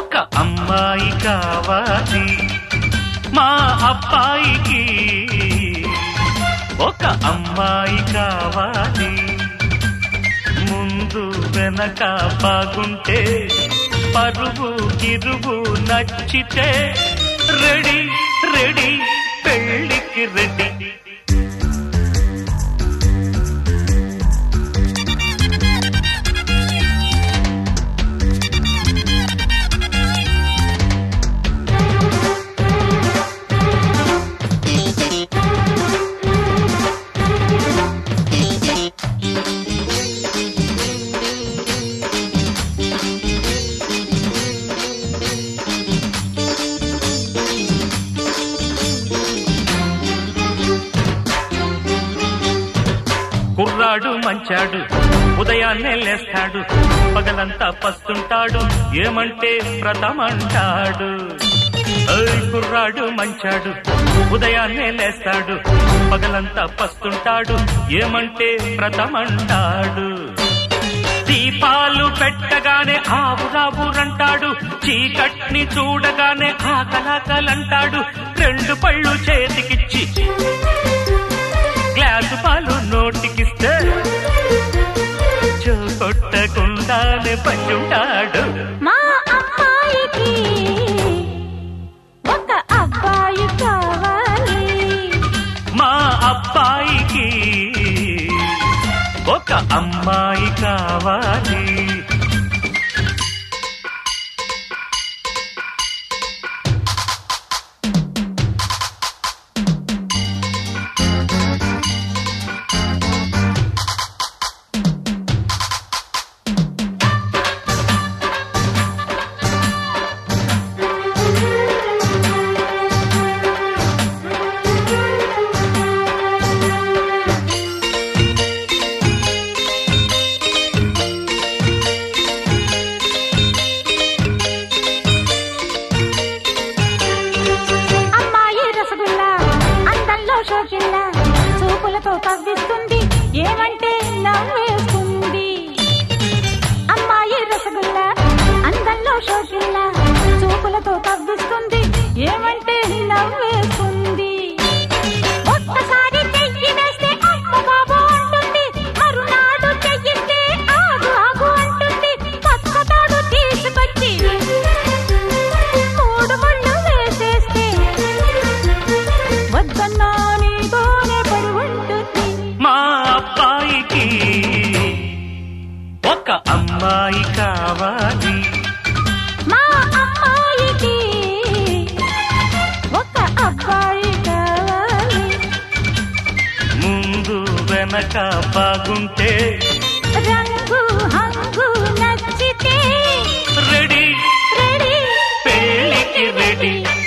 ఒక అమ్మాయి కావాలి మా అబ్బాయికి ఒక అమ్మాయి కావాలి ముందు వెనక బాగుంటే పరువు గిరువు నచ్చితే రెడీ రెడీ పెళ్ళికి రెడీ కుర్రాడు మంచాడు ఉదయాన్నే లేస్తాడు పగలంతా పస్తుంటాడు ఏమంటే వ్రతమంటాడు ఏయ్ కుర్రాడు మంచాడు ఉదయాన్నే లేస్తాడు పగలంతా పస్తుంటాడు ఏమంటే వ్రతమంటాడు దీపాలు పెట్టగానే ఆవురావురంటాడు చీకట్ని చూడగానే ఆకలాకలంటాడు రెండు పళ్ళు చేతికిచ్చి గ్లాసు పాలు నోటికిస్తే కొట్టకుండానే పంచుంటాడు మా అమ్మాయికి ఒక అబ్బాయి కావాలి మా అబ్బాయికి ఒక అమ్మాయి కావాలి అమ్మాయి రసగుల్లా అందంలో షోకిల్లా చూపులతో కవ్విస్తుంది ఏమంటే నవ్వేస్తుంది అమ్మాయి రసగుల్లా అందంలో షోకిల్లా చూపులతో కవ్విస్తుంది ఏమంటే నవ్వేస్తుంది ఒక్కసారి చెయ్యి వేస్తే అమ్మ బాబు అంటుంది మరునాడు చెయ్యిస్తే ఆగు ఆగు అంటుంది పక్క తాడు తీసుకొచ్చి మూడు ముళ్ళు వేసేస్తే వద్దన్నా నీతోనే పడి ఉంటుంది మా అబ్బాయికి ఒక అమ్మాయి కావాలి మా అమ్మాయికి ఒక అబ్బాయి కావాలి ముందు వెనక బాగుంటే రంగు హంగు నచ్చితే రెడీ రెడీ పెళ్ళికి రెడీ